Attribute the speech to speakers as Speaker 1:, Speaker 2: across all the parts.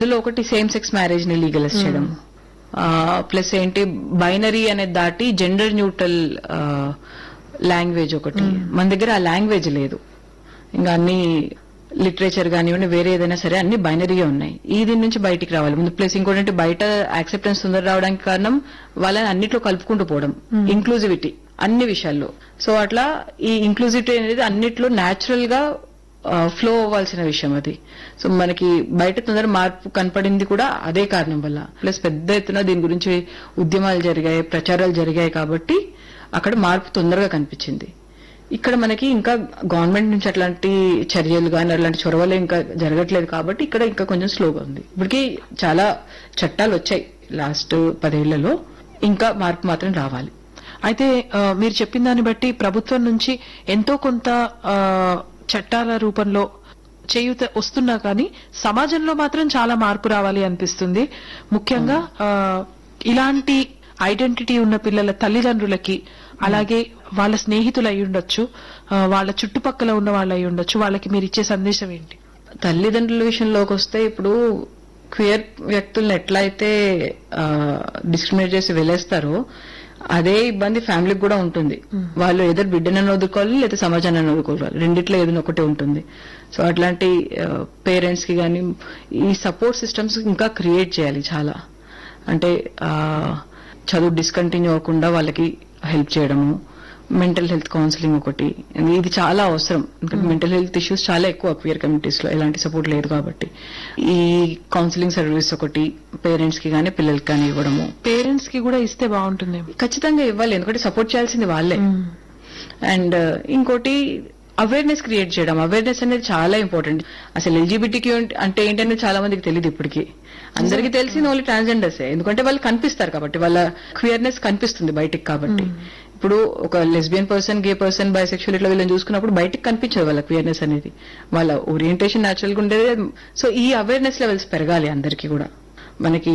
Speaker 1: అందులో ఒకటి same sex marriage ని లీగలైజ్ చేయడం ప్లస్ ఏంటి బైనరీ అనేది దాటి జెండర్ న్యూట్రల్ లాంగ్వేజ్ ఒకటి మన దగ్గర ఆ లాంగ్వేజ్ లేదు ఇంకా అన్ని లిటరేచర్ కానివ్వండి వేరే ఏదైనా సరే అన్ని బైనరీగా ఉన్నాయి ఈ దీని నుంచి బయటికి రావాలి ముందు ప్లస్ ఇంకోటి బయట యాక్సెప్టెన్స్ తొందర రావడానికి కారణం వాళ్ళని అన్నిట్లో కలుపుకుంటూ పోవడం ఇంక్లూజివిటీ అన్ని విషయాల్లో సో అట్లా ఈ ఇంక్లూజివిటీ అనేది అన్నిట్లో న్యాచురల్ గా ఫ్లో అవ్వాల్సిన విషయం అది సో మనకి బయట తొందర మార్పు కనపడింది కూడా అదే కారణం వల్ల ప్లస్ పెద్ద ఎత్తున దీని గురించి ఉద్యమాలు జరిగాయి ప్రచారాలు జరిగాయి కాబట్టి అక్కడ మార్పు తొందరగా కనిపించింది ఇక్కడ మనకి ఇంకా గవర్నమెంట్ నుంచి అట్లాంటి చర్యలు కానీ అట్లాంటి చొరవలు ఇంకా జరగట్లేదు కాబట్టి ఇక్కడ ఇంకా కొంచెం స్లోగా ఉంది ఇప్పటికీ చాలా చట్టాలు వచ్చాయి లాస్ట్ పదేళ్లలో ఇంకా మార్పు మాత్రం రావాలి
Speaker 2: అయితే ఆ, మీరు చెప్పిన దాన్ని బట్టి ప్రభుత్వం నుంచి ఎంతో కొంత ఆ, చట్టాల రూపంలో చేయూత వస్తున్నా కానీ సమాజంలో మాత్రం చాలా మార్పు రావాలి అనిపిస్తుంది ముఖ్యంగా ఆ, ఇలాంటి ఐడెంటిటీ ఉన్న పిల్లల తల్లిదండ్రులకి అలాగే వాళ్ళ స్నేహితులు అయి ఉండొచ్చు ఆ, వాళ్ళ చుట్టుపక్కల ఉన్న వాళ్ళు అయి ఉండొచ్చు వాళ్ళకి మీరు ఇచ్చే సందేశం ఏంటి
Speaker 1: తల్లిదండ్రుల విషయంలోకి వస్తే ఇప్పుడు క్వియర్ వ్యక్తులను ఎట్లయితే డిస్క్రిమినేట్ చేసి వెళ్ళేస్తారో అదే ఇబ్బంది ఫ్యామిలీకి కూడా ఉంటుంది వాళ్ళు ఎదురు బిడ్డనని వదులుకోవాలి లేదా సమాజాన్ని వదులుకోవాలి రెండిట్లో ఏదైనా ఒకటే ఉంటుంది సో అట్లాంటి పేరెంట్స్ కి కానీ ఈ సపోర్ట్ సిస్టమ్స్ ఇంకా క్రియేట్ చేయాలి చాలా అంటే ఆ, చదువు డిస్కంటిన్యూ అవ్వకుండా వాళ్ళకి హెల్ప్ చేయడము మెంటల్ హెల్త్ కౌన్సిలింగ్ ఒకటి ఇది చాలా అవసరం ఎందుకంటే మెంటల్ హెల్త్ ఇష్యూస్ చాలా ఎక్కువ క్వియర్ కమ్యూనిటీస్ లో ఎలాంటి సపోర్ట్ లేదు కాబట్టి ఈ కౌన్సిలింగ్ సర్వీస్ ఒకటి పేరెంట్స్ కి కానీ పిల్లలకి కానీ ఇవ్వడము
Speaker 2: పేరెంట్స్ కి కూడా ఇస్తే బాగుంటుందేమో
Speaker 1: ఖచ్చితంగా ఇవ్వాలి ఎందుకంటే సపోర్ట్ చేయాల్సింది వాళ్ళే అండ్ ఇంకోటి అవేర్నెస్ క్రియేట్ చేయడం అవేర్నెస్ అనేది చాలా ఇంపార్టెంట్ అసలు ఎల్జీబీటీకి అంటే ఏంటనేది చాలా మందికి తెలియదు ఇప్పటికి అందరికీ తెలిసింది ఓన్లీ ట్రాన్స్జెండర్సే ఎందుకంటే వాళ్ళు కనిపిస్తారు కాబట్టి వాళ్ళ క్వియర్నెస్ కనిపిస్తుంది బయటికి కాబట్టి ఇప్పుడు ఒక lesbian person gay person bisexual ఇట్లా వీళ్ళని చూసుకున్నప్పుడు బయటికి కనిపించదు వాళ్ళ క్వియర్నెస్ అనేది వాళ్ళ ఓరియంటేషన్ న్యాచురల్ గా ఉండేది సో ఈ అవేర్నెస్ లెవెల్స్ పెరగాలి అందరికీ కూడా మనకి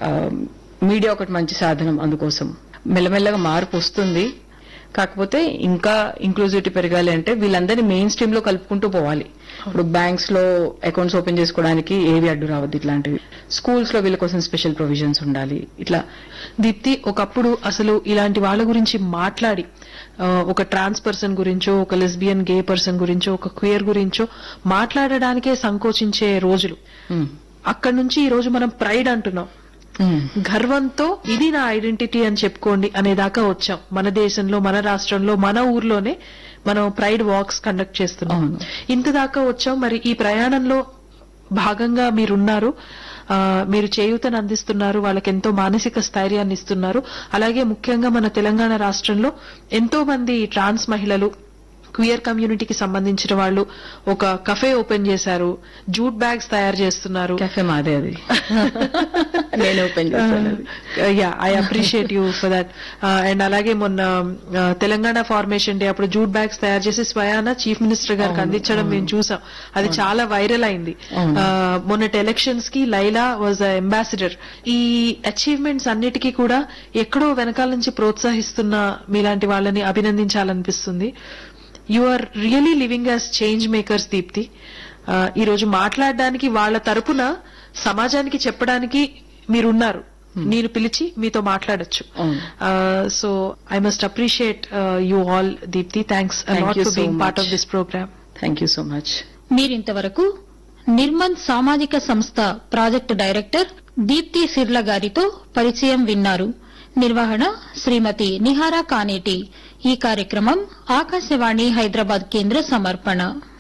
Speaker 1: మీడియా ఒకటి మంచి సాధనం అందుకోసం మెల్లమెల్లగా మార్పు వస్తుంది కాకపోతే ఇంకా ఇంక్లూజివిటీ పెరగాలి అంటే వీళ్ళందరినీ మెయిన్ స్ట్రీమ్ లో కలుపుకుంటూ పోవాలి ఇప్పుడు బ్యాంక్స్ లో అకౌంట్స్ ఓపెన్ చేసుకోవడానికి ఏవి అడ్డు రావద్దు ఇట్లాంటివి స్కూల్స్ లో వీళ్ళ కోసం స్పెషల్ ప్రొవిజన్స్ ఉండాలి ఇట్లా
Speaker 2: దీప్తి ఒకప్పుడు అసలు ఇలాంటి వాళ్ళ గురించి మాట్లాడి ఆ, ఒక ట్రాన్స్ పర్సన్ గురించో ఒక లెస్బియన్ గే పర్సన్ గురించో ఒక క్వియర్ గురించో మాట్లాడడానికే సంకోచించే రోజులు
Speaker 1: ఉమ్,
Speaker 2: అక్కడి నుంచి ఈ రోజు మనం ప్రైడ్ అంటున్నాం
Speaker 1: ఉమ్,
Speaker 2: గర్వంతో ఇది నా ఐడెంటిటీ అని చెప్పుకోండి అనేదాకా వచ్చాం మన దేశంలో మన రాష్ట్రంలో మన ఊర్లోనే మనం ప్రైడ్ వాక్స్ కండక్ట్ చేస్తున్నాం
Speaker 1: అవును.
Speaker 2: ఇంత దాకా వచ్చాం మరి ఈ ప్రయాణంలో భాగంగా మీరున్నారు ఆ, మీరు చేయూతను అందిస్తున్నారు వాళ్ళకి ఎంతో మానసిక స్థైర్యాన్ని ఇస్తున్నారు అలాగే ముఖ్యంగా మన తెలంగాణ రాష్ట్రంలో ఎంతో మంది ట్రాన్స్ మహిళలు క్వియర్ కమ్యూనిటీకి సంబంధించిన వాళ్ళు ఒక కఫే ఓపెన్ చేశారు జూట్ బ్యాగ్స్ తయారు చేస్తున్నారు
Speaker 1: కెఫే మాదే అది నేను ఓపెన్ చేశాను అది.
Speaker 2: Yeah I appreciate you for that and అలాగే మొన్న uh, తెలంగాణ ఫార్మేషన్ డే అప్పుడు జూట్ బ్యాగ్స్ తయారు చేసి స్వయాన చీఫ్ మినిస్టర్ గారికి అందించడం మేము చూసాం అది చాలా వైరల్ అయింది
Speaker 1: అవును.
Speaker 2: Uh, మొన్నటి ఎలక్షన్స్ కి లైలా వాజ్ అంబాసిడర్ ఈ అచీవ్మెంట్స్ అన్నిటికీ కూడా ఎక్కడో వెనకాల నుంచి ప్రోత్సహిస్తున్న మీలాంటి వాళ్ళని అభినందించాలనిపిస్తుంది you are really living as change makers Deepti ఆ, ఈ రోజు మాట్లాడడానికి వాళ్ళ తరపున సమాజానికి చెప్పడానికి మీరున్నారు నేను పిలిచి మీతో మాట్లాడొచ్చు
Speaker 1: అవును.
Speaker 2: So I must appreciate you all Deepti thanks
Speaker 1: Thank
Speaker 2: a lot
Speaker 1: you
Speaker 2: for
Speaker 1: so
Speaker 2: being part
Speaker 1: much.
Speaker 2: Of this programme
Speaker 1: thank you so much
Speaker 3: మీరింతవరకు నిర్మల్ సామాజిక సంస్థ ప్రాజెక్టు డైరెక్టర్ దీప్తి సిర్ల గారితో పరిచయం విన్నారు నిర్వహణ శ్రీమతి నిహారా కానేటి ఈ కార్యక్రమం ఆకాశవాణి హైదరాబాద్ కేంద్ర సమర్పణ